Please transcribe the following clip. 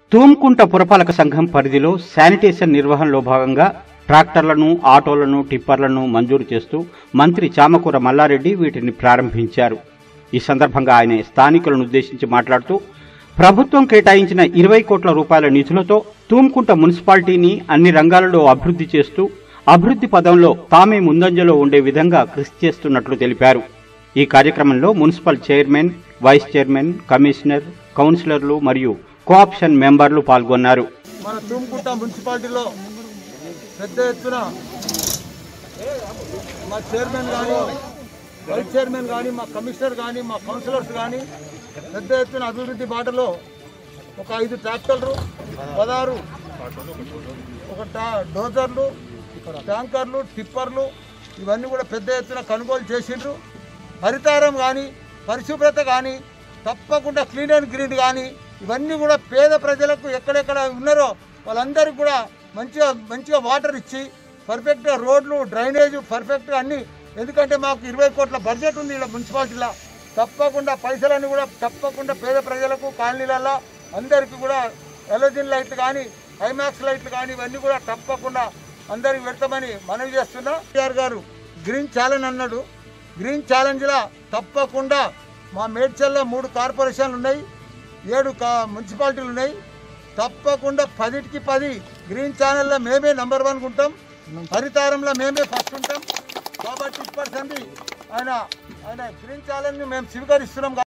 తూమ్కుంట పురపాలక సంఘం పరిధిలో శానిటేషన్ నిర్వహణలో భాగంగా ట్రాక్టర్లను ఆటోలను టిప్పర్లను మంజూరు చేస్తూ మంత్రి చామకూర మల్లారెడ్డి వీటిని ప్రారంభించారు ఈ సందర్భంగా ఆయన స్థానికులను ఉద్దేశించి మాట్లాడుతూ ప్రభుత్వం కేటాయించిన ఇరవై కోట్ల రూపాయల నిధులతో తూమ్కుంట మున్సిపాలిటీని అన్ని రంగాలలో అభివృద్ధి చేస్తూ అభివృద్ధి పదంలో తామే ముందంజలో ఉండే విధంగా కృషి చేస్తున్నట్లు తెలిపారు ఈ కార్యక్రమంలో municipal chairman vice chairman commissioner కౌన్సిలర్లు మరియు కోఆప్షన్ మెంబర్లు పాల్గొన్నారు మన తూముకుంట మున్సిపాలిటీలో పెద్ద ఎత్తున మా చైర్మన్ కానీ వైస్ చైర్మన్ కానీ మా కమిషనర్ కానీ మా కౌన్సిలర్స్ కానీ పెద్ద ఎత్తున అభివృద్ధి బాటలో ఒక ఐదు ట్రాక్టర్లు పదహారు ఒక టా- డోజర్లు ట్యాంకర్లు టిప్పర్లు ఇవన్నీ కూడా పెద్ద ఎత్తున కొనుగోలు చేసిండ్రు హరితారం కానీ పరిశుభ్రత కానీ తప్పకుండా క్లీన్ అండ్ గ్రీన్ కానీ ఇవన్నీ కూడా పేద ప్రజలకు ఎక్కడెక్కడ ఉన్నారో వాళ్ళందరికీ కూడా మంచిగా మంచిగా వాటర్ ఇచ్చి పర్ఫెక్ట్గా రోడ్లు డ్రైనేజ్ పర్ఫెక్ట్గా అన్ని ఎందుకంటే మాకు ఇరవై కోట్ల బడ్జెట్ ఉంది ఇక్కడ మున్సిపాలిటీలో తప్పకుండా పైసలన్నీ కూడా తప్పకుండా పేద ప్రజలకు కాలనీలలో అందరికీ కూడా ఎలర్జిన్ లైట్లు కానీ ఐమాక్స్ లైట్లు కానీ ఇవన్నీ కూడా తప్పకుండా అందరికి పెడతామని మనవి చేస్తున్నా కేఆర్ గారు గ్రీన్ ఛాలెంజ్ అన్నాడు గ్రీన్ ఛాలెంజ్లో తప్పకుండా మా మేడ్చల్లో మూడు కార్పొరేషన్లు ఉన్నాయి ఏడు కా మున్సిపాలిటీలు ఉన్నాయి తప్పకుండా పదిటికి పది గ్రీన్ ఛానల్లో మేమే నంబర్ వన్ ఉంటాం హరితారంలో మేమే ఫస్ట్ ఉంటాం కాబట్టి ఇప్పటి సంది ఆయన ఆయన గ్రీన్ ఛాలెంజ్ని మేము స్వీకరిస్తున్నాం